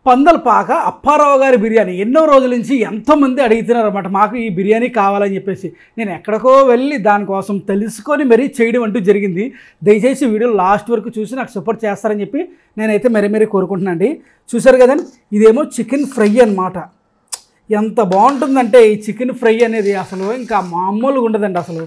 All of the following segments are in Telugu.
పందలపాక అప్పారావు గారి బిర్యానీ ఎన్నో రోజుల నుంచి ఎంతోమంది అడుగుతున్నారు అనమాట మాకు ఈ బిర్యానీ కావాలని చెప్పేసి నేను ఎక్కడికో వెళ్ళి దానికోసం తెలుసుకొని మరీ చేయడం అంటూ జరిగింది దయచేసి వీడియో లాస్ట్ వరకు చూసి నాకు సపోర్ట్ చేస్తారని చెప్పి నేనైతే మరీ మరీ కోరుకుంటున్నాను అండి చూసారు కదండి ఇదేమో చికెన్ ఫ్రై అన్నమాట ఎంత బాగుంటుందంటే ఈ చికెన్ ఫ్రై అనేది అసలు ఇంకా మామూలుగా ఉండదండి అసలు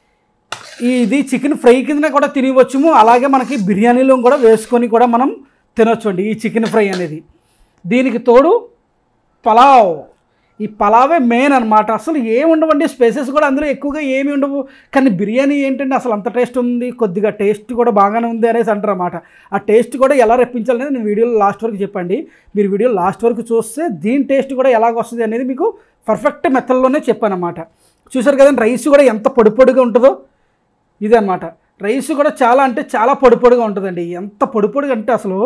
ఇది చికెన్ ఫ్రై కింద కూడా తినవచ్చుము అలాగే మనకి బిర్యానీలో కూడా వేసుకొని కూడా మనం తినొచ్చు అండి ఈ చికెన్ ఫ్రై అనేది దీనికి తోడు పలావ్ ఈ పలావే మెయిన్ అనమాట అసలు ఏమి ఉండవండి స్పైసెస్ కూడా అందులో ఎక్కువగా ఏమి ఉండవు కానీ బిర్యానీ ఏంటంటే అసలు అంత టేస్ట్ ఉంది కొద్దిగా టేస్ట్ కూడా బాగానే ఉంది అనేసి అంటారు అనమాట ఆ టేస్ట్ కూడా ఎలా రప్పించాలనేది నేను వీడియోలో లాస్ట్ వరకు చెప్పండి మీరు వీడియో లాస్ట్ వరకు చూస్తే దీని టేస్ట్ కూడా ఎలాగ వస్తుంది అనేది మీకు పర్ఫెక్ట్ మెథడ్లోనే చెప్పాను అనమాట చూసారు కదండి రైస్ కూడా ఎంత పొడి పొడిగా ఉంటుందో ఇదే అనమాట రైస్ కూడా చాలా అంటే చాలా పొడి పొడిగా ఉంటుందండి ఎంత పొడి పొడిగా అంటే అసలు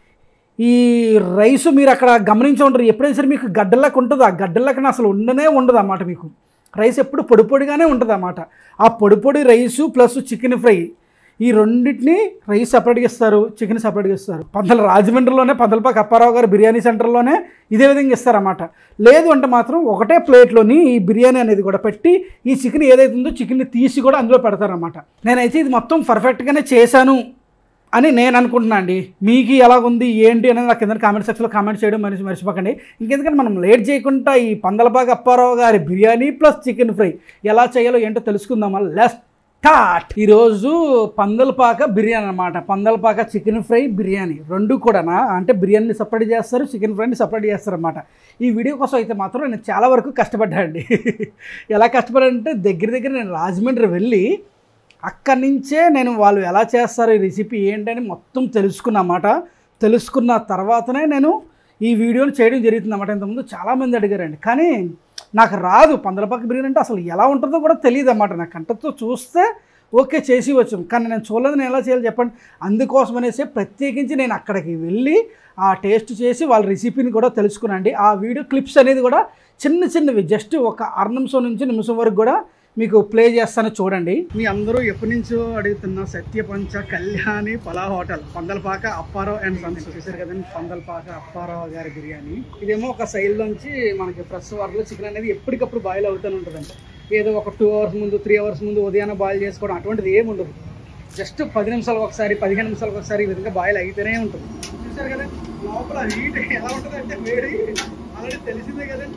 ఈ రైస్ మీరు అక్కడ గమనించి ఉంటారు ఎప్పుడైనా సరే మీకు గడ్డలకు ఉంటుంది ఆ గడ్డలకన అసలు ఉండనే ఉండదు అన్నమాట మీకు రైస్ ఎప్పుడు పొడి పొడిగానే ఉంటుంది అన్నమాట ఆ పొడి పొడి రైసు ప్లస్ చికెన్ ఫ్రై ఈ రెండింటిని రైస్ సపరేట్గా ఇస్తారు చికెన్ సపరేట్గా ఇస్తారు పందల రాజమండ్రిలోనే పందలపాక అప్పారావు గారు బిర్యానీ సెంటర్లోనే ఇదే విధంగా ఇస్తారన్నమాట లేదు అంటే మాత్రం ఒకటే ప్లేట్లోని ఈ బిర్యానీ అనేది కూడా పెట్టి ఈ చికెన్ ఏదైతే ఉందో చికెన్ని తీసి కూడా అందులో పెడతారన్నమాట నేనైతే ఇది మొత్తం పర్ఫెక్ట్గానే చేశాను అని నేను అనుకుంటున్నా అండి మీకు ఎలాగుంది ఏంటి అనేది నాకు కింద కామెంట్ సెక్షన్లో కామెంట్ చేయడం మనిషి మర్చిపోకండి ఇంకెందుకంటే మనం లేట్ చేయకుండా ఈ పందలబాగ్ అప్పారావు గారి బిర్యానీ ప్లస్ చికెన్ ఫ్రై ఎలా చేయాలో ఏంటో తెలుసుకుందామా లెస్ స్టార్ట్ ఈరోజు పందలపాక బిర్యానీ అనమాట పందలపాక చికెన్ ఫ్రై బిర్యానీ రెండు కూడానా అంటే బిర్యానీని సపరేట్ చేస్తారు చికెన్ ఫ్రైని సపరేట్ చేస్తారు అనమాట ఈ వీడియో కోసం అయితే మాత్రం నేను చాలా వరకు కష్టపడ్డానండి ఎలా కష్టపడానంటే దగ్గర దగ్గర నేను రాజమండ్రి వెళ్ళి అక్కడి నుంచే నేను వాళ్ళు ఎలా చేస్తారు ఈ రెసిపీ ఏంటని మొత్తం తెలుసుకున్నమాట తెలుసుకున్న తర్వాతనే నేను ఈ వీడియోని చేయడం జరుగుతుంది అన్నమాట ఇంతకుముందు చాలామంది అడిగారండి కానీ నాకు రాదు పందలపాక బిర్యానీ అంటే అసలు ఎలా ఉంటుందో కూడా తెలియదు అన్నమాట నాకు కంటతో చూస్తే ఓకే చేసి వచ్చాం కానీ నేను చూడలేదు నేను ఎలా చేయాలి చెప్పండి అందుకోసం అనేసి ప్రత్యేకించి నేను అక్కడికి వెళ్ళి ఆ టేస్ట్ చేసి వాళ్ళ రెసిపీని కూడా తెలుసుకున్నాండి ఆ వీడియో క్లిప్స్ అనేది కూడా చిన్న చిన్నవి జస్ట్ ఒక అర నిమిషం నుంచి నిమిషం వరకు కూడా మీకు ప్లే చేస్తాను చూడండి మీ అందరూ ఎప్పటి నుంచో అడుగుతున్న సత్యపంచ కళ్యాణి పలా hotel Pandalapaka Apparao and sons చూసారు కదండి పందలపాక అప్పారావు గారి బిర్యానీ ఇదేమో ఒక సైడ్ నుంచి మనకి ఫ్రెష్ వాటర్లో చికెన్ అనేది ఎప్పటికప్పుడు బాయిల్ అవుతూనే ఉంటుందండి ఏదో ఒక టూ అవర్స్ ముందు త్రీ అవర్స్ ముందు ఉదయాన్నే బాయిల్ చేసుకోవడం అటువంటిది ఏమి ఉండదు జస్ట్ పది నిమిషాలు ఒకసారి పదిహేను నిమిషాలకు ఒకసారి ఈ విధంగా బాయిల్ అయితేనే ఉంటుంది చూసారు కదా లోపల హీట్ ఎలా ఉంటుంది అంటే వేడి ఆల్రెడీ తెలిసిందే కదండి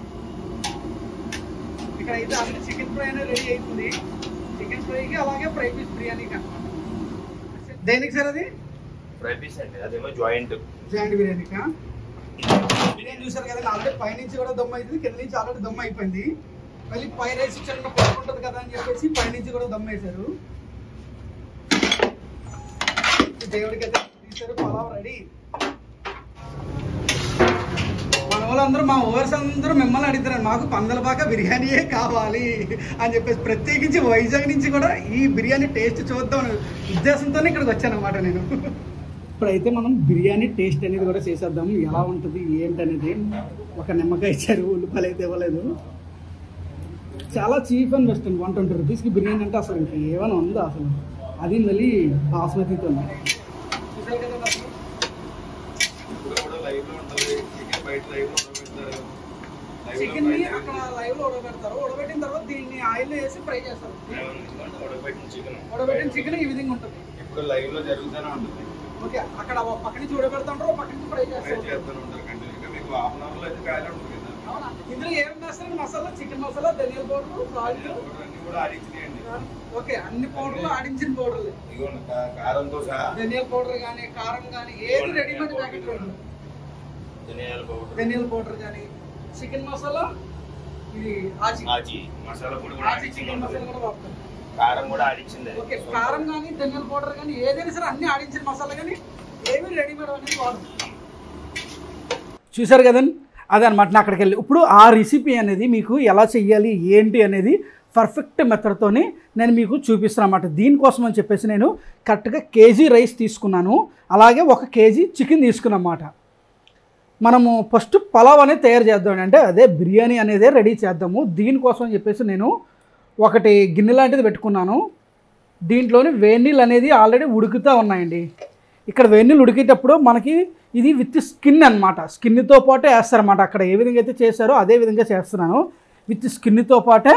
ఇక్కడ అయితే ఆల్రెడీ చికెన్ ఫ్రై అనేది రెడీ అవుతుంది చికెన్ ఫ్రైకి అలాగే ఫ్రై పీస్ బిర్యానీకి అనమాట దేనికి సార్ అది ఫ్రై పీస్ అండి అదేమో జాయింట్ జాయింట్ బిర్యానీకా బిర్యానీ చూసారు కదా ఆల్రెడీ పై నుంచి కూడా దమ్ అవుతుంది కింద నుంచి ఆల్రెడీ దమ్ అయిపోయింది మళ్ళీ పై రైస్ చిన్న పొట్టు ఉంటుంది కదా అని చెప్పేసి పై నుంచి కూడా దమ్ వేశారు దేవుడికి అయితే తీశారు పలావ్ రెడీ మన వాళ్ళందరూ మా ఓవర్స్ అందరూ మిమ్మల్ని అడుగుతున్నారు మాకు పందలపాక బిర్యానీయే కావాలి అని చెప్పేసి ప్రత్యేకించి వైజాగ్ నుంచి కూడా ఈ బిర్యానీ టేస్ట్ చూద్దాం అనే ఉద్దేశంతోనే ఇక్కడికి వచ్చాను అనమాట నేను ఇప్పుడైతే మనం బిర్యానీ టేస్ట్ అనేది కూడా చేసేద్దాం ఎలా ఉంటుంది ఏంటనేది ఒక నిమ్మకాయ ఇచ్చారు ఉల్లిపాయలు అయితే ఇవ్వలేదు చాలా చీప్ అండ్ బెస్ట్ అండి వన్ ట్వంటీ రూపీస్కి బిర్యానీ అంటే అసలు ఇంకా ఏమైనా ఉందా అసలు అది మళ్ళీ బాస్మతితో చూసారు కదా అసలు ఇప్పుడు కూడా లైవ్ లో ఉంటుంది చికెన్ బయట లైవ్ లో పెడతారు చికెన్ ని అక్కడ లైవ్ లో ఉడకబెడతారు ఉడకబెట్టిన తర్వాత దీన్ని ఆయిల్ లో వేసి ఫ్రై చేస్తారు ఉడకబెట్టిన చికెన్ ఉడకబెట్టిన చికెన్ ఈ విధంగా ఉంటుంది ఇప్పుడు లైవ్ లో జరుగుతూనే ఉంటుంది ఓకే అక్కడ ఒక పక్క నుంచి ఉడకబెడతాంటారు ఒక పక్క నుంచి ఫ్రై ఫ్రై చేస్తారు చేస్తూనే ఉంటారు కంటిన్యూగా మీకు హాఫ్ అన్ అవర్ లో అయితే కాయలు ఉంటుంది కదా అవునా? ఇందులో ఏం వేస్తారు మసాలా చికెన్ మసాలా ధనియాల పౌడర్ సాల్ట్ అన్ని కూడా ఆడించినాయండి ఓకే అన్ని పౌడర్లు ఆడించిన పౌడర్లు ఇదిగోండి కా- కారంతో సహా ధనియాల పౌడర్ కానీ కారం కానీ ఏది రెడీమేడ్ ప్యాకెట్ ధనియాల పౌడర్ ధనియాల పౌడర్ కానీ చికెన్ మసాలా ఇది ఆచి ఆచి మసాలా పొడి కూడా ఆచి చికెన్ ఆడించింది మసాలా కూడా వాడతారు కారం కూడా ఆడించింది అది. ఓకే కారం కానీ ధనియాల పౌడర్ కానీ ఏదైనా సరే అన్ని ఆడించిన మసాలా కానీ ఏమి రెడీమేడ్ అనేది వాడదు చూసారు కదండి అదనమాట నా అక్కడికి వెళ్ళి ఇప్పుడు ఆ రెసిపీ అనేది మీకు ఎలా చెయ్యాలి ఏంటి అనేది పర్ఫెక్ట్ మెథడ్తోని నేను మీకు చూపిస్తాను అన్నమాట దీనికోసం అని చెప్పేసి నేను కరెక్ట్గా కేజీ రైస్ తీసుకున్నాను అలాగే ఒక కేజీ చికెన్ తీసుకున్నమాట మనము ఫస్ట్ పలావ్ అనేది తయారు చేద్దాం అంటే అదే బిర్యానీ అనేదే రెడీ చేద్దాము దీనికోసం అని చెప్పేసి నేను ఒకటి గిన్నె లాంటిది పెట్టుకున్నాను దీంట్లోని వేడి నీళ్ళు అనేది ఆల్రెడీ ఉడుకుతూ ఉన్నాయండి ఇక్కడ వేడి నీళ్ళు ఉడికేటప్పుడు మనకి ఇది విత్ స్కిన్ అనమాట స్కిన్తో పాటే వేస్తారన్నమాట అక్కడ ఏ విధంగా అయితే చేశారో అదే విధంగా చేస్తున్నాను విత్ స్కిన్తో పాటే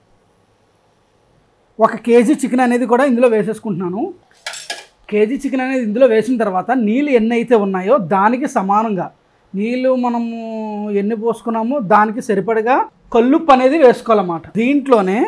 ఒక కేజీ చికెన్ అనేది కూడా ఇందులో వేసేసుకుంటున్నాను కేజీ చికెన్ అనేది ఇందులో వేసిన తర్వాత నీళ్ళు ఎన్ని అయితే ఉన్నాయో దానికి సమానంగా నీళ్ళు మనము ఎన్ని పోసుకున్నామో దానికి సరిపడగా కల్లుప్పు అనేది వేసుకోవాలన్నమాట దీంట్లోనే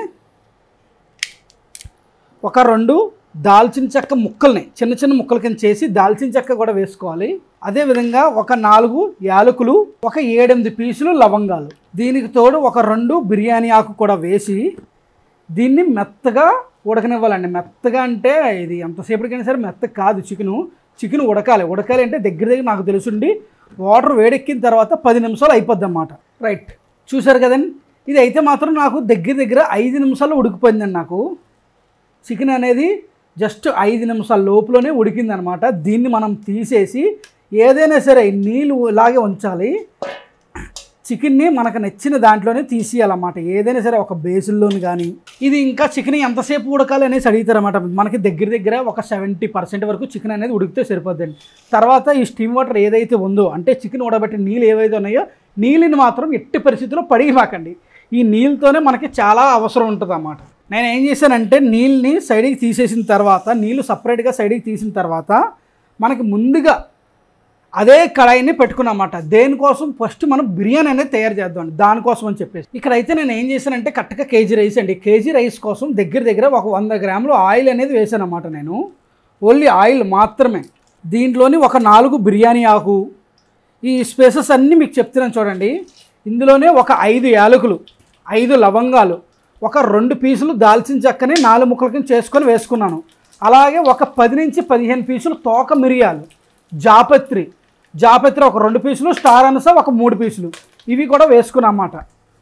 ఒక రెండు దాల్చిన చెక్క ముక్కల్ని చిన్న చిన్న ముక్కల కింద చేసి దాల్చిన చెక్క కూడా వేసుకోవాలి అదేవిధంగా ఒక నాలుగు యాలకులు ఒక ఏడెనిమిది పీసులు లవంగాలు దీనికి తోడు ఒక రెండు బిర్యానీ ఆకు కూడా వేసి దీన్ని మెత్తగా ఉడకనివ్వాలండి మెత్తగా అంటే ఇది ఎంతసేపటికైనా సరే మెత్తగా కాదు చికెను చికెన్ ఉడకాలి ఉడకాలి అంటే దగ్గర దగ్గర నాకు తెలుసుండి వాటర్ వేడెక్కిన తర్వాత పది నిమిషాలు అయిపోద్ది అన్నమాట రైట్ చూసారు కదండి ఇది అయితే మాత్రం నాకు దగ్గర దగ్గర ఐదు నిమిషాలు ఉడికిపోయిందండి నాకు చికెన్ అనేది జస్ట్ ఐదు నిమిషాల లోపులోనే ఉడికిందనమాట దీన్ని మనం తీసేసి ఏదైనా సరే నీళ్ళు ఇలాగే ఉంచాలి చికెన్ని మనకు నచ్చిన దాంట్లోనే తీసేయాలన్నమాట ఏదైనా సరే ఒక బేసిల్లోని కానీ ఇది ఇంకా చికెన్ ఎంతసేపు ఉడకాలి అనేసి అడుగుతారన్నమాట మనకి దగ్గర దగ్గర ఒక సెవెంటీ పర్సెంట్ వరకు చికెన్ అనేది ఉడికితే సరిపోద్దండి తర్వాత ఈ స్టీమ్ వాటర్ ఏదైతే ఉందో అంటే చికెన్ ఉడబెట్టిన నీళ్ళు ఏవైతే ఉన్నాయో నీళ్ళని మాత్రం ఎట్టి పరిస్థితుల్లో పడిగిమాకండి ఈ నీళ్ళతోనే మనకి చాలా అవసరం ఉంటుంది అన్నమాట నేను ఏం చేశానంటే నీళ్ళని సైడ్కి తీసేసిన తర్వాత నీళ్ళు సపరేట్గా సైడ్కి తీసిన తర్వాత మనకి ముందుగా అదే కళాయిని పెట్టుకున్నమాట దేనికోసం ఫస్ట్ మనం బిర్యానీ అనేది తయారు చేద్దాం దానికోసం అని చెప్పేసి ఇక్కడైతే నేను ఏం చేశానంటే కరెక్ట్గా కేజీ రైస్ అండి కేజీ రైస్ కోసం దగ్గర దగ్గర ఒక వంద గ్రాములు ఆయిల్ అనేది వేసాను అన్నమాట నేను ఓన్లీ ఆయిల్ మాత్రమే దీంట్లోని ఒక నాలుగు బిర్యానీ ఆకు ఈ స్పేసెస్ అన్నీ మీకు చెప్తున్నాను చూడండి ఇందులోనే ఒక ఐదు యాలకులు ఐదు లవంగాలు ఒక రెండు పీసులు దాల్చిన చెక్కని నాలుగు ముక్కల కింద చేసుకొని వేసుకున్నాను అలాగే ఒక పది నుంచి పదిహేను పీసులు తోక మిరియాలు జాపత్రి జాపత్రి ఒక రెండు పీసులు స్టార్ అనస ఒక మూడు పీసులు ఇవి కూడా వేసుకున్నాం అన్నమాట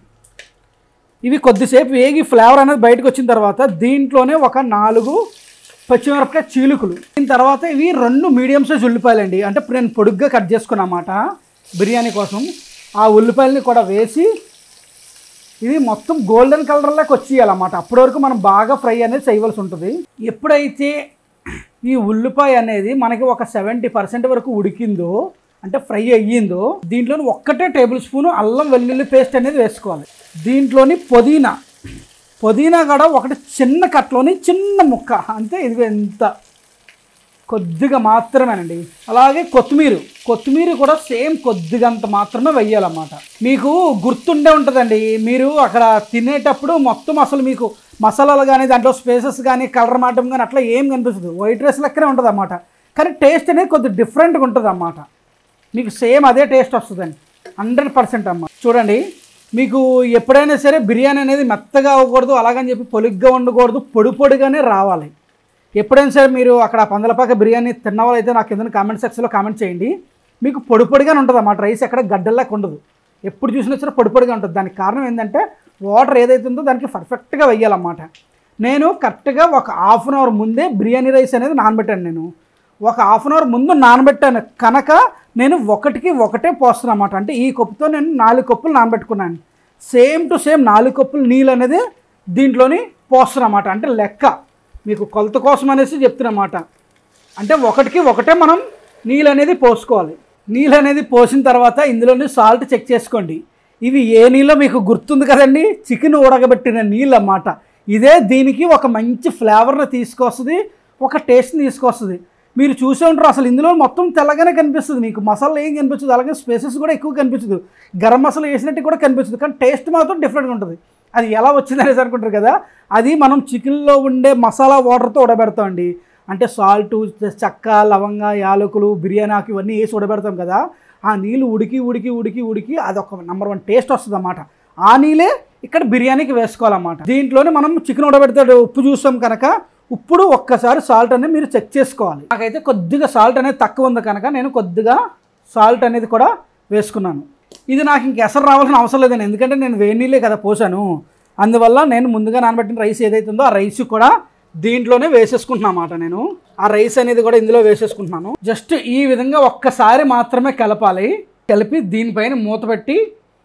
ఇవి కొద్దిసేపు వేగి ఫ్లేవర్ అనేది బయటకు వచ్చిన తర్వాత దీంట్లోనే ఒక నాలుగు పచ్చిమిరపకాయ చీలుకులు దీని తర్వాత ఇవి రెండు మీడియం సైజ్ ఉల్లిపాయలండి అంటే ఇప్పుడు నేను పొడుగ్గా కట్ చేసుకున్నమాట బిర్యానీ కోసం ఆ ఉల్లిపాయలని కూడా వేసి ఇది మొత్తం గోల్డెన్ కలర్లోకి వచ్చేయాలన్నమాట అప్పటి వరకు మనం బాగా ఫ్రై అనేది చేయవలసి ఉంటుంది ఎప్పుడైతే ఈ ఉల్లిపాయ అనేది మనకి ఒక సెవెంటీ పర్సెంట్ వరకు ఉడికిందో అంటే ఫ్రై అయ్యిందో దీంట్లోని ఒక్కటే టేబుల్ స్పూన్ అల్లం వెల్లుల్లి పేస్ట్ అనేది వేసుకోవాలి దీంట్లోని పుదీనా పుదీనా కూడా ఒకటి చిన్న కట్లోని చిన్న ముక్క అంతే ఇది ఎంత కొద్దిగా మాత్రమేనండి అలాగే కొత్తిమీర కొత్తిమీర కూడా సేమ్ కొద్దిగంత మాత్రమే వెయ్యాలన్నమాట మీకు గుర్తుండే ఉంటుందండి మీరు అక్కడ తినేటప్పుడు మొత్తం అసలు మీకు మసాలాలు కానీ దాంట్లో స్పేసెస్ కానీ కలర్ మాటం కానీ అట్లా ఏం కనిపిస్తుంది వైట్ రైస్ లెక్కనే ఉంటుంది అన్నమాట కానీ టేస్ట్ అనేది కొద్దిగా డిఫరెంట్గా ఉంటుంది అన్నమాట మీకు సేమ్ అదే టేస్ట్ వస్తుందండి హండ్రెడ్ పర్సెంట్ అమ్మ చూడండి మీకు ఎప్పుడైనా సరే బిర్యానీ అనేది మెత్తగా అవ్వకూడదు అలాగని చెప్పి పొలిగ్గా ఉండకూడదు పొడి పొడిగానే రావాలి ఎప్పుడైనా సరే మీరు అక్కడ పందలపాక బిర్యానీ తిన్న వాళ్ళైతే నాకు కింద కామెంట్ సెక్షన్లో కామెంట్ చేయండి మీకు పొడి పొడిగానే ఉంటుంది అన్నమాట రైస్ ఎక్కడ గడ్డల్లాగా ఉండదు ఎప్పుడు చూసినా సరే పొడి పొడిగా ఉంటుంది దానికి కారణం ఏంటంటే వాటర్ ఏదైతే ఉందో దానికి పర్ఫెక్ట్గా వెయ్యాలన్నమాట నేను కరెక్ట్గా ఒక హాఫ్ అన్ అవర్ ముందే బిర్యానీ రైస్ అనేది నానబెట్టాను నేను ఒక హాఫ్ అన్ అవర్ ముందు నానబెట్టాను కనుక నేను ఒకటికి ఒకటే పోస్తున్నాను అన్నమాట అంటే ఈ కప్పుతో నేను నాలుగు కప్పులు నానబెట్టుకున్నాను సేమ్ టు సేమ్ నాలుగు కప్పులు నీళ్ళు అనేది దీంట్లోని పోస్తున్నమాట అంటే లెక్క మీకు కొలత కోసం అనేసి చెప్తున్నమాట అంటే ఒకటికి ఒకటే మనం నీళ్ళు అనేది పోసుకోవాలి నీళ్ళు అనేది పోసిన తర్వాత ఇందులోని సాల్ట్ చెక్ చేసుకోండి ఇవి ఏ నీళ్ళో మీకు గుర్తుంది కదండి చికెన్ ఉడకబెట్టిన నీళ్ళు అన్నమాట ఇదే దీనికి ఒక మంచి ఫ్లేవర్ని తీసుకొస్తుంది ఒక టేస్ట్ని తీసుకొస్తుంది మీరు చూసే ఉంటారు అసలు ఇందులో మొత్తం తెల్లగానే కనిపిస్తుంది మీకు మసాలా ఏం కనిపించదు అలాగే స్పేసెస్ కూడా ఎక్కువ కనిపించదు గరం మసాలా వేసినట్టు కూడా కనిపించదు కానీ టేస్ట్ మాత్రం డిఫరెంట్గా ఉంటుంది అది ఎలా వచ్చింది అనేసి అనుకుంటారు కదా అది మనం చికెన్లో ఉండే మసాలా వాటర్తో ఉడబెడతామండి అంటే సాల్ట్ చెక్క లవంగ యాలకులు బిర్యానీ ఆకు ఇవన్నీ వేసి ఉడబెడతాం కదా ఆ నీళ్ళు ఉడికి ఉడికి ఉడికి ఉడికి అది ఒక నెంబర్ వన్ టేస్ట్ వస్తుంది అన్నమాట ఆ నీళ్ళే ఇక్కడ బిర్యానీకి వేసుకోవాలన్నమాట దీంట్లోనే మనం చికెన్ ఉడబెడతాడు ఉప్పు చూస్తాం కనుక ఇప్పుడు ఒక్కసారి సాల్ట్ అనేది మీరు చెక్ చేసుకోవాలి నాకైతే కొద్దిగా సాల్ట్ అనేది తక్కువ ఉంది కనుక నేను కొద్దిగా సాల్ట్ అనేది కూడా వేసుకున్నాను ఇది నాకు ఇంక ఎసరు రావాల్సిన అవసరం లేదండి ఎందుకంటే నేను వేడి నీళ్ళే కదా పోసాను అందువల్ల నేను ముందుగా నానబెట్టిన రైస్ ఏదైతే ఉందో ఆ రైస్ కూడా దీంట్లోనే వేసేసుకుంటున్నా అన్నమాట నేను ఆ రైస్ అనేది కూడా ఇందులో వేసేసుకుంటున్నాను జస్ట్ ఈ విధంగా ఒక్కసారి మాత్రమే కలపాలి కలిపి దీనిపైన మూత పెట్టి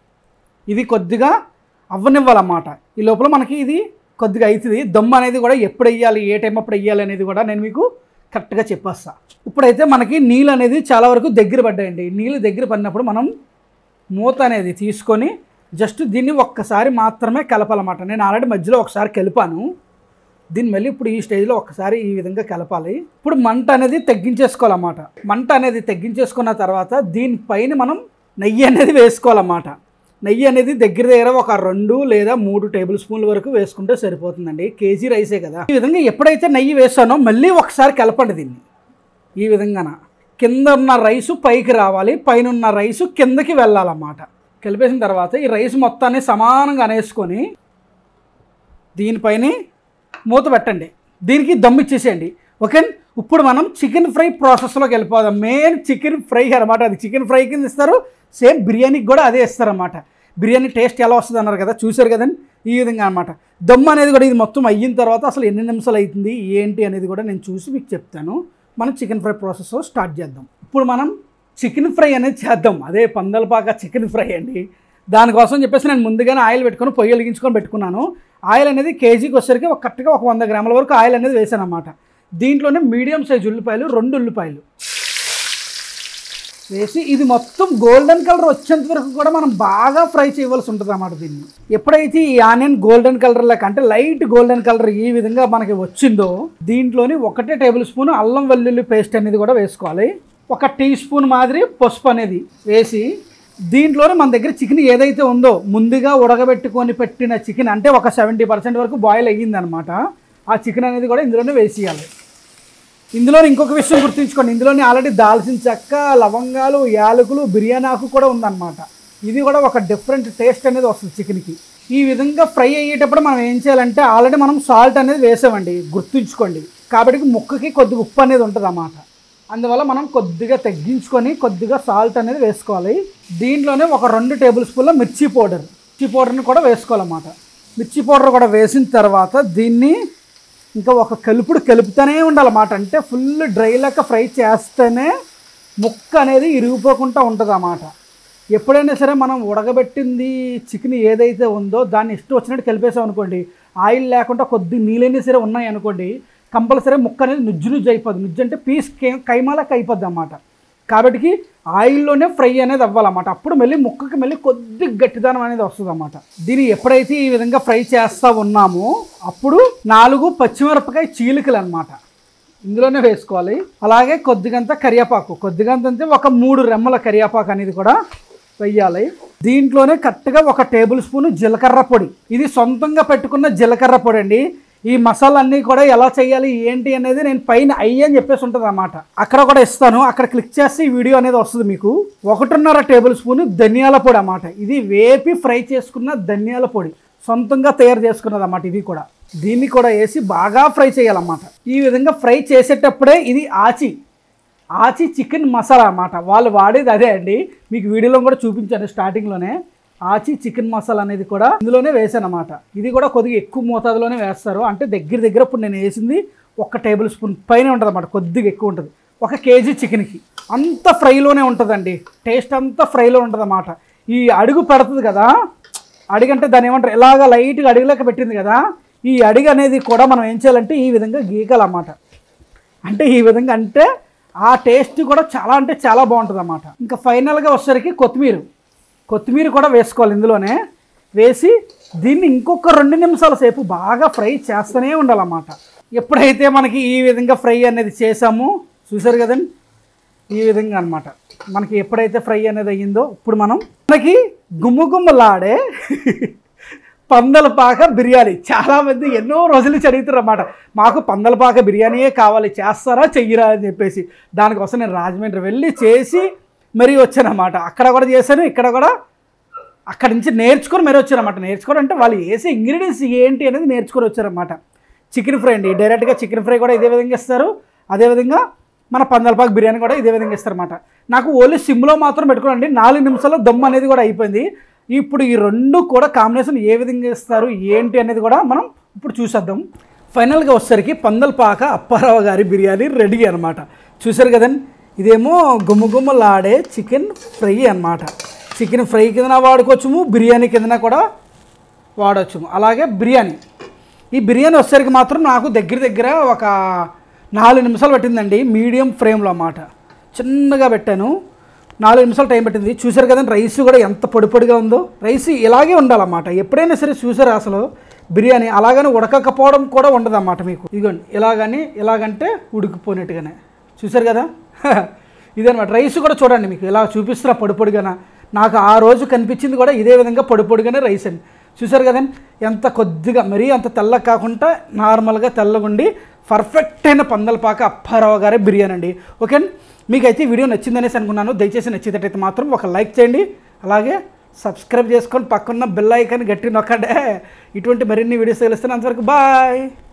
ఇది కొద్దిగా అవ్వనివ్వాలన్నమాట ఈ లోపల మనకి ఇది కొద్దిగా అవుతుంది దమ్ అనేది కూడా ఎప్పుడు వేయాలి ఏ టైం అప్పుడు వేయాలి అనేది కూడా నేను మీకు కరెక్ట్గా చెప్పేస్తా ఇప్పుడైతే మనకి నీళ్ళు అనేది చాలా వరకు దగ్గర పడ్డాయండి నీళ్ళు దగ్గర పడినప్పుడు మనం మూత అనేది తీసుకొని జస్ట్ దీన్ని ఒక్కసారి మాత్రమే కలపాలన్నమాట నేను ఆల్రెడీ మధ్యలో ఒకసారి కలిపాను దీన్ని మళ్ళీ ఇప్పుడు ఈ స్టేజ్లో ఒక్కసారి ఈ విధంగా కలపాలి ఇప్పుడు మంట అనేది తగ్గించేసుకోవాలన్నమాట మంట అనేది తగ్గించేసుకున్న తర్వాత దీనిపైన మనం నెయ్యి అనేది వేసుకోవాలన్నమాట నెయ్యి అనేది దగ్గర దగ్గర ఒక రెండు లేదా మూడు టేబుల్ స్పూన్ల వరకు వేసుకుంటే సరిపోతుందండి కేజీ రైసే కదా ఈ విధంగా ఎప్పుడైతే నెయ్యి వేసానో మళ్ళీ ఒకసారి కలపండి దీన్ని ఈ విధంగాన కింద ఉన్న రైసు పైకి రావాలి పైన ఉన్న రైసు కిందకి వెళ్ళాలన్నమాట కలిపేసిన తర్వాత ఈ రైస్ మొత్తాన్ని సమానంగా అనేసుకొని దీనిపైన మూత పెట్టండి దీనికి దమ్ ఇచ్చేసేయండి ఓకే ఇప్పుడు మనం చికెన్ ఫ్రై ప్రాసెస్లోకి వెళ్ళిపోదాం మెయిన్ చికెన్ ఫ్రై అనమాట అది చికెన్ ఫ్రై కింద ఇస్తారు సేమ్ బిర్యానీకి కూడా అదే ఇస్తారన్నమాట బిర్యానీ టేస్ట్ ఎలా వస్తుంది అన్నారు కదా చూశారు కదండి ఈ విధంగా అనమాట దమ్ అనేది కూడా ఇది మొత్తం అయిన తర్వాత అసలు ఎన్ని నిమిషాలు అవుతుంది ఏంటి అనేది కూడా నేను చూసి మీకు చెప్తాను మనం చికెన్ ఫ్రై ప్రాసెస్ స్టార్ట్ చేద్దాం ఇప్పుడు మనం చికెన్ ఫ్రై అనేది చేద్దాం అదే పందలపాక చికెన్ ఫ్రై అండి దానికోసం చెప్పేసి నేను ముందుగానే ఆయిల్ పెట్టుకొని పొయ్యి వెలిగించుకొని పెట్టుకున్నాను ఆయిల్ అనేది కేజీకి వచ్చేసరికి ఒక కరెక్ట్గా ఒక వంద గ్రాముల వరకు ఆయిల్ అనేది వేసాను అనమాట దీంట్లోనే మీడియం సైజ్ ఉల్లిపాయలు రెండు ఉల్లిపాయలు వేసి ఇది మొత్తం గోల్డెన్ కలర్ వచ్చేంత వరకు కూడా మనం బాగా ఫ్రై చేయవలసి ఉంటుంది అన్నమాట దీన్ని ఎప్పుడైతే ఈ ఆనియన్ గోల్డెన్ కలర్ లెక్క అంటే లైట్ గోల్డెన్ కలర్ ఈ విధంగా మనకి వచ్చిందో దీంట్లోని ఒకటే టేబుల్ స్పూన్ అల్లం వెల్లుల్లి పేస్ట్ అనేది కూడా వేసుకోవాలి ఒక టీ స్పూన్ మాదిరి పసుపు అనేది వేసి దీంట్లోనే మన దగ్గర చికెన్ ఏదైతే ఉందో ముందుగా ఉడకబెట్టుకొని పెట్టిన చికెన్ అంటే ఒక సెవెంటీ పర్సెంట్ వరకు బాయిల్ అయ్యిందనమాట ఆ చికెన్ అనేది కూడా ఇందులోనే వేసేయాలి ఇందులో ఇంకొక విషయం గుర్తుంచుకోండి ఇందులోనే ఆల్రెడీ దాల్చిన చెక్క లవంగాలు యాలకులు బిర్యానీ ఆకు కూడా ఉందన్నమాట ఇది కూడా ఒక డిఫరెంట్ టేస్ట్ అనేది వస్తుంది చికెన్కి ఈ విధంగా ఫ్రై అయ్యేటప్పుడు మనం ఏం చేయాలంటే ఆల్రెడీ మనం సాల్ట్ అనేది వేసామండి గుర్తుంచుకోండి కాబట్టి ముక్కకి కొద్దిగా ఉప్పు అనేది ఉంటుంది అన్నమాట అందువల్ల మనం కొద్దిగా తగ్గించుకొని కొద్దిగా సాల్ట్ అనేది వేసుకోవాలి దీంట్లోనే ఒక రెండు టేబుల్ స్పూన్ల మిర్చి పౌడర్ మిర్చి పౌడర్ని కూడా వేసుకోవాలన్నమాట మిర్చి పౌడర్ కూడా వేసిన తర్వాత దీన్ని ఇంకా ఒక కలుపుడు కలుపుతూనే ఉండాలన్నమాట అంటే ఫుల్ డ్రై లెక్క ఫ్రై చేస్తేనే ముక్క అనేది ఇరిగిపోకుండా ఉంటుంది అన్నమాట ఎప్పుడైనా సరే మనం ఉడకబెట్టింది చికెన్ ఏదైతే ఉందో దాన్ని ఇష్టం వచ్చినట్టు కలిపేసాం అనుకోండి ఆయిల్ లేకుండా కొద్ది నీళ్ళైనా సరే ఉన్నాయి అనుకోండి కంపల్సరీ ముక్క అనేది నుజ్జు నుజ్జు అయిపోద్ది నుజ్జు అంటే పీస్ కైమాలకు అయిపోద్ది అన్నమాట కాబట్టి ఆయిల్లోనే ఫ్రై అనేది అవ్వాలన్నమాట అప్పుడు మళ్ళీ ముక్కకి మళ్ళీ కొద్ది గట్టిదనం అనేది వస్తుంది అన్నమాట దీన్ని ఎప్పుడైతే ఈ విధంగా ఫ్రై చేస్తూ ఉన్నామో అప్పుడు నాలుగు పచ్చిమిరపకాయ చీలికలు అనమాట ఇందులోనే వేసుకోవాలి అలాగే కొద్దిగంత కరివేపాకు కొద్దిగంత అంటే ఒక మూడు రెమ్మల కరివేపాకు అనేది కూడా వెయ్యాలి దీంట్లోనే కరెక్ట్గా ఒక టేబుల్ స్పూన్ జీలకర్ర పొడి ఇది సొంతంగా పెట్టుకున్న జీలకర్ర పొడి అండి ఈ మసాలన్నీ కూడా ఎలా చేయాలి ఏంటి అనేది నేను పైన అయ్యి అని చెప్పేసి ఉంటుంది అన్నమాట అక్కడ కూడా ఇస్తాను అక్కడ క్లిక్ చేస్తే ఈ వీడియో అనేది వస్తుంది మీకు ఒకటిన్నర టేబుల్ స్పూన్ ధనియాల పొడి అన్నమాట ఇది వేపి ఫ్రై చేసుకున్న ధనియాల పొడి సొంతంగా తయారు చేసుకున్నది అన్నమాట ఇది కూడా దీన్ని కూడా వేసి బాగా ఫ్రై చేయాలన్నమాట ఈ విధంగా ఫ్రై చేసేటప్పుడే ఇది ఆచి ఆచి చికెన్ మసాలా అన్నమాట వాళ్ళు వాడేది అదే అండి మీకు వీడియోలో కూడా చూపించాను స్టార్టింగ్లోనే ఆచి చికెన్ మసాలా అనేది కూడా ఇందులోనే వేసాను అనమాట ఇది కూడా కొద్దిగా ఎక్కువ మోతాదులోనే వేస్తారు అంటే దగ్గర దగ్గర ఇప్పుడు నేను వేసింది ఒక టేబుల్ స్పూన్ పైన ఉంటుంది అనమాట కొద్దిగా ఎక్కువ ఉంటుంది ఒక కేజీ చికెన్కి అంత ఫ్రైలోనే ఉంటుందండి టేస్ట్ అంతా ఫ్రైలో ఉంటుంది అన్నమాట ఈ అడుగు పెడుతుంది కదా అడిగంటే దాన్ని ఏమంటారు ఇలాగ లైట్గా అడుగులోకి పెట్టింది కదా ఈ అడిగి అనేది కూడా మనం ఏం చేయాలంటే ఈ విధంగా గీకాలన్నమాట అంటే ఈ విధంగా అంటే ఆ టేస్ట్ కూడా చాలా అంటే చాలా బాగుంటుంది అన్నమాట ఇంకా ఫైనల్గా వచ్చేసరికి కొత్తిమీర కొత్తిమీర కూడా వేసుకోవాలి ఇందులోనే వేసి దీన్ని ఇంకొక రెండు నిమిషాల సేపు బాగా ఫ్రై చేస్తూనే ఉండాలన్నమాట ఎప్పుడైతే మనకి ఈ విధంగా ఫ్రై అనేది చేసామో చూసారు కదండి ఈ విధంగా అన్నమాట మనకి ఎప్పుడైతే ఫ్రై అనేది అయ్యిందో ఇప్పుడు మనం మనకి గుమ్మగుమ్మలాడే పందలపాక బిర్యానీ చాలామంది ఎన్నో రోజుల నుంచి అడుగుతారు అన్నమాట మాకు పందలపాక బిర్యానీయే కావాలి చేస్తారా చెయ్యరా అని చెప్పేసి దానికోసం నేను రాజమండ్రి వెళ్ళి చేసి మరీ వచ్చానన్నమాట అక్కడ కూడా చేశాను ఇక్కడ కూడా అక్కడి నుంచి నేర్చుకొని మరీ వచ్చారన్నమాట నేర్చుకోవడం అంటే వాళ్ళు వేసే ఇంగ్రీడియంట్స్ ఏంటి అనేది నేర్చుకొని వచ్చారన్నమాట చికెన్ ఫ్రై అండి డైరెక్ట్గా చికెన్ ఫ్రై కూడా ఇదే విధంగా ఇస్తారు అదేవిధంగా మన పందలపాకు బిర్యానీ కూడా ఇదే విధంగా ఇస్తారన్నమాట నాకు ఓన్లీ సిమ్లో మాత్రం పెట్టుకోండి నాలుగు నిమిషాల్లో దమ్ అనేది కూడా అయిపోయింది ఇప్పుడు ఈ రెండు కూడా కాంబినేషన్ ఏ విధంగా ఇస్తారు ఏంటి అనేది కూడా మనం ఇప్పుడు చూసేద్దాం ఫైనల్గా వచ్చేసరికి పందలపాక అప్పారావు గారి బిర్యానీ రెడీ అనమాట చూసారు కదండి ఇదేమో గుమ్మగుమ్మలాడే చికెన్ ఫ్రై అన్నమాట చికెన్ ఫ్రై కింద వాడుకోవచ్చుము బిర్యానీ కింద కూడా వాడవచ్చు అలాగే బిర్యానీ ఈ బిర్యానీ వచ్చేసరికి మాత్రం నాకు దగ్గర దగ్గర ఒక నాలుగు నిమిషాలు పట్టిందండి మీడియం ఫ్రేమ్లో అన్నమాట చిన్నగా పెట్టాను నాలుగు నిమిషాలు టైం పట్టింది చూసారు కదండి రైస్ కూడా ఎంత పొడి పొడిగా ఉందో రైస్ ఇలాగే ఉండాలన్నమాట ఎప్పుడైనా సరే చూసారు అసలు బిర్యానీ అలాగని ఉడకకపోవడం కూడా ఉండదన్నమాట మీకు ఇదిగోండి ఇలాగని ఇలాగంటే ఉడికిపోయినట్టుగానే చూసారు కదా ఇదనమాట రైస్ కూడా చూడండి మీకు ఇలా చూపిస్తున్నా పొడి పొడిగాన నాకు ఆ రోజు కనిపించింది కూడా ఇదే విధంగా పొడి పొడిగానే రైస్ అండి చూసారు కదండి ఎంత కొద్దిగా మరీ అంత తెల్ల కాకుండా నార్మల్గా తెల్లగుండి పర్ఫెక్ట్ అయిన పందలపాక అప్పారావు గారే బిర్యానీ అండి ఓకే అండి మీకైతే ఈ వీడియో నచ్చిందనేసి అనుకున్నాను దయచేసి నచ్చేటట్టయితే మాత్రం ఒక లైక్ చేయండి అలాగే సబ్స్క్రైబ్ చేసుకొని పక్కన్న బెల్ ఐకాన్ గట్టి నొక్కండి ఇటువంటి మరిన్ని వీడియోస్ తెలుస్తాను అంతవరకు బాయ్